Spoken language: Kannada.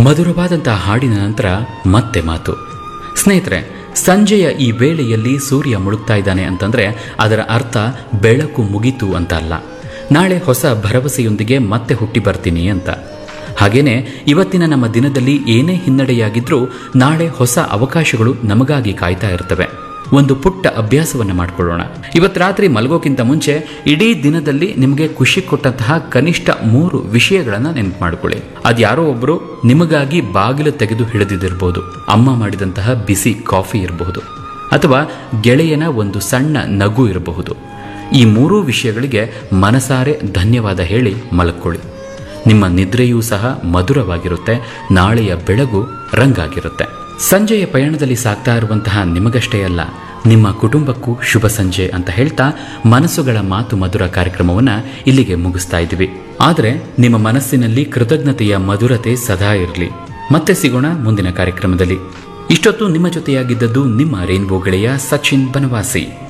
ಮಧುರವಾದಂತಹ ಹಾಡಿನ ನಂತರ ಮತ್ತೆ ಮಾತು ಸ್ನೇಹಿತರೆ ಸಂಜೆಯ ಈ ವೇಳೆಯಲ್ಲಿ ಸೂರ್ಯ ಮುಳುಗ್ತಾ ಇದ್ದಾನೆ ಅಂತಂದ್ರೆ ಅದರ ಅರ್ಥ ಬೆಳಕು ಮುಗಿತು ಅಂತ ಅಲ್ಲ ನಾಳೆ ಹೊಸ ಭರವಸೆಯೊಂದಿಗೆ ಮತ್ತೆ ಹುಟ್ಟಿ ಬರ್ತೀನಿ ಅಂತ ಹಾಗೇನೆ ಇವತ್ತಿನ ನಮ್ಮ ದಿನದಲ್ಲಿ ಏನೇ ಹಿನ್ನಡೆಯಾಗಿದ್ರೂ ನಾಳೆ ಹೊಸ ಅವಕಾಶಗಳು ನಮಗಾಗಿ ಕಾಯ್ತಾ ಇರ್ತವೆ ಒಂದು ಪುಟ್ಟ ಅಭ್ಯಾಸವನ್ನು ಮಾಡಿಕೊಳ್ಳೋಣ ಇವತ್ತು ರಾತ್ರಿ ಮಲಗೋಕ್ಕಿಂತ ಮುಂಚೆ ಇಡೀ ದಿನದಲ್ಲಿ ನಿಮಗೆ ಖುಷಿ ಕೊಟ್ಟಂತಹ ಕನಿಷ್ಠ ಮೂರು ವಿಷಯಗಳನ್ನು ನೆನಪು ಮಾಡಿಕೊಳ್ಳಿ ಅದ್ಯಾರೋ ಒಬ್ಬರು ನಿಮಗಾಗಿ ಬಾಗಿಲು ತೆಗೆದು ಹಿಡಿದಿದ್ದಿರಬಹುದು ಅಮ್ಮ ಮಾಡಿದಂತಹ ಬಿಸಿ ಕಾಫಿ ಇರಬಹುದು ಅಥವಾ ಗೆಳೆಯನ ಒಂದು ಸಣ್ಣ ನಗು ಇರಬಹುದು ಈ ಮೂರೂ ವಿಷಯಗಳಿಗೆ ಮನಸಾರೆ ಧನ್ಯವಾದ ಹೇಳಿ ಮಲಕ್ಕೊಳ್ಳಿ ನಿಮ್ಮ ನಿದ್ರೆಯೂ ಸಹ ಮಧುರವಾಗಿರುತ್ತೆ ನಾಳೆಯ ಬೆಳಗು ರಂಗಾಗಿರುತ್ತೆ ಸಂಜೆಯ ಪಯಣದಲ್ಲಿ ಸಾಗ್ತಾ ಇರುವಂತಹ ನಿಮಗಷ್ಟೇ ಅಲ್ಲ ನಿಮ್ಮ ಕುಟುಂಬಕ್ಕೂ ಶುಭ ಸಂಜೆ ಅಂತ ಹೇಳ್ತಾ ಮನಸ್ಸುಗಳ ಮಾತು ಮಧುರ ಕಾರ್ಯಕ್ರಮವನ್ನು ಇಲ್ಲಿಗೆ ಮುಗಿಸ್ತಾ ಇದ್ದೀವಿ ಆದರೆ ನಿಮ್ಮ ಮನಸ್ಸಿನಲ್ಲಿ ಕೃತಜ್ಞತೆಯ ಮಧುರತೆ ಸದಾ ಇರಲಿ ಮತ್ತೆ ಸಿಗೋಣ ಮುಂದಿನ ಕಾರ್ಯಕ್ರಮದಲ್ಲಿ ಇಷ್ಟೊತ್ತು ನಿಮ್ಮ ಜೊತೆಯಾಗಿದ್ದದ್ದು ನಿಮ್ಮ ರೇನ್ಬೋ ಗೆಳೆಯ ಸಚಿನ್ ಬನವಾಸಿ